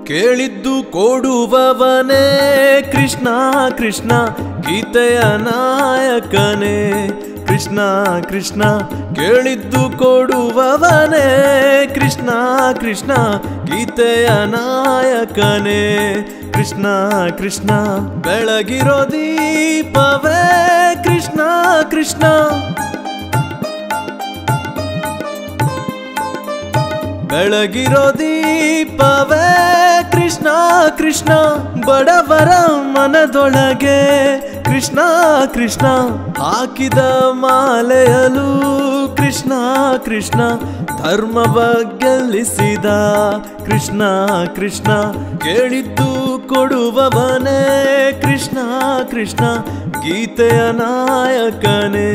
ಕೇಳಿದ್ದು ಕೊಡುವವನೇ ಕೃಷ್ಣ ಕೃಷ್ಣ ಗೀತೆಯ ನಾಯಕನೇ ಕೃಷ್ಣ ಕೃಷ್ಣ ಕೇಳಿದ್ದು ಕೊಡುವವನೇ ಕೃಷ್ಣ ಕೃಷ್ಣ ಗೀತೆಯ ನಾಯಕನೇ ಕೃಷ್ಣ ಕೃಷ್ಣ ಬೆಳಗಿರೋ ದೀಪವೇ ಕೃಷ್ಣ ಕೃಷ್ಣ ಬೆಳಗಿರೋ ದೀಪವೇ ಕೃಷ್ಣ ಕೃಷ್ಣ ಬಡವರ ಮನದೊಳಗೆ ಕೃಷ್ಣ ಕೃಷ್ಣ ಹಾಕಿದ ಮಾಲೆಯಲು ಕೃಷ್ಣ ಕೃಷ್ಣ ಧರ್ಮವ ಗೆಲ್ಲಿಸಿದ ಕೃಷ್ಣ ಕೃಷ್ಣ ಕೇಳಿದ್ದು ಕೊಡುವವನೇ ಕೃಷ್ಣ ಕೃಷ್ಣ ಗೀತೆಯ ನಾಯಕನೇ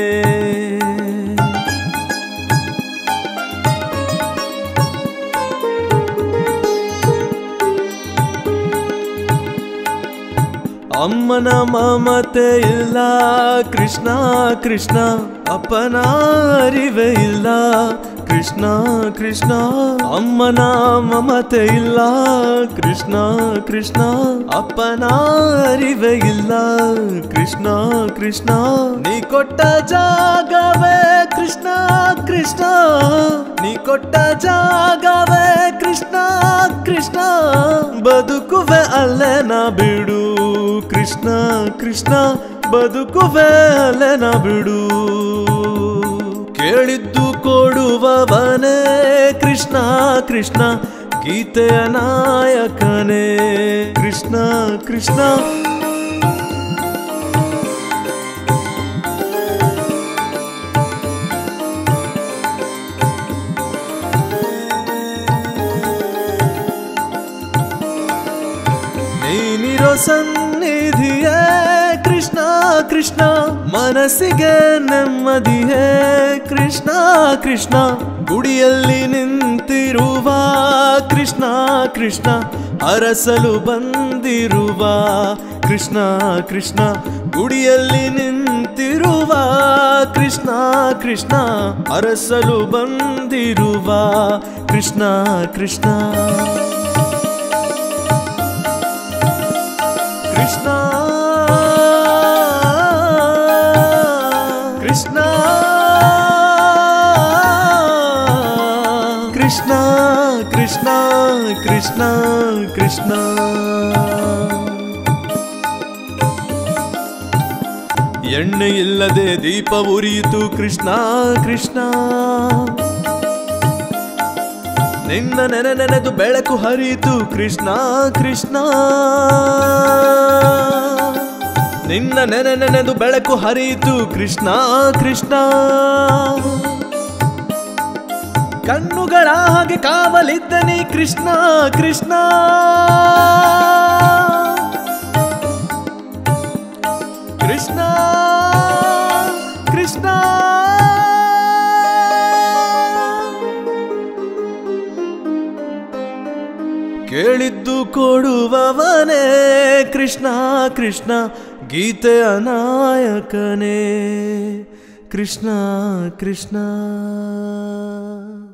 ಅಮ್ಮನ ಮಮತೆ ಇಲ್ಲ ಕೃಷ್ಣ ಕೃಷ್ಣ ಅಪ್ಪನ ಅರಿವೆ ಇಲ್ಲ ಕೃಷ್ಣ ಕೃಷ್ಣ ಅಮ್ಮನ ಮಮತೆ ಇಲ್ಲ ಕೃಷ್ಣ ಕೃಷ್ಣ ಅಪ್ಪನ ಅರಿವೆ ಇಲ್ಲ ಕೃಷ್ಣ ಕೃಷ್ಣ ನೀ ಕೊಟ್ಟ ಜಾಗವೇ ಕೃಷ್ಣ ಕೃಷ್ಣ ನೀ ಕೊಟ್ಟ ಜಾಗವೇ ಕೃಷ್ಣ ಕೃಷ್ಣ ಬದುಕುವೆ ಅಲ್ಲೇ ನಾ ಬಿಡು ಕೃಷ್ಣ ಕೃಷ್ಣ ಬದುಕುವೆ ಅಲ್ಲೇ ನಾ ಬಿಡು ಕೇಳಿದ್ದು ಕೊಡುವವನೇ ಕೃಷ್ಣ ಕೃಷ್ಣ ಗೀತೆಯ ನಾಯಕನೇ ಕೃಷ್ಣ ಕೃಷ್ಣ ನೀನಿರೋ ಸನ್ನಿಧಿಯೇ ಕೃಷ್ಣ ಕೃಷ್ಣ ಮನಸ್ಸಿಗೆ ನೆಮ್ಮದಿಯೇ ಕೃಷ್ಣ ಕೃಷ್ಣ ಗುಡಿಯಲ್ಲಿ ನಿಂತಿರುವ ಕೃಷ್ಣ ಕೃಷ್ಣ ಅರಸಲು ಬಂದಿರುವ ಕೃಷ್ಣ ಕೃಷ್ಣ ಗುಡಿಯಲ್ಲಿ ನಿಂತಿರುವ ಕೃಷ್ಣ ಕೃಷ್ಣ ಅರಸಲು ಬಂದಿರುವ ಕೃಷ್ಣ ಕೃಷ್ಣ ಕೃಷ್ಣ ಕೃಷ್ಣ ಕೃಷ್ಣ ಕೃಷ್ಣ ಕೃಷ್ಣ ಕೃಷ್ಣ ಎಣ್ಣೆ ಇಲ್ಲದೆ ದೀಪ ಉರಿಯಿತು ಕೃಷ್ಣ ಕೃಷ್ಣ ನಿನ್ನ ನೆನೆ ನೆನೆದು ಬೆಳಕು ಹರಿಯಿತು ಕೃಷ್ಣ ಕೃಷ್ಣ ನಿನ್ನ ನೆನೆ ನೆನೆದು ಬೆಳಕು ಹರಿಯಿತು ಕೃಷ್ಣ ಕೃಷ್ಣ ಕಣ್ಣುಗಳ ಹಾಗೆ ಕಾವಲಿದ್ದನಿ ಕೃಷ್ಣ ಕೃಷ್ಣ ಕೃಷ್ಣ ಕೃಷ್ಣ ಕೇಳಿದ್ದು ಕೊಡುವವನೇ ಕೃಷ್ಣ ಕೃಷ್ಣ ಗೀತೆಯ ನಾಯಕನೇ ಕೃಷ್ಣ ಕೃಷ್ಣ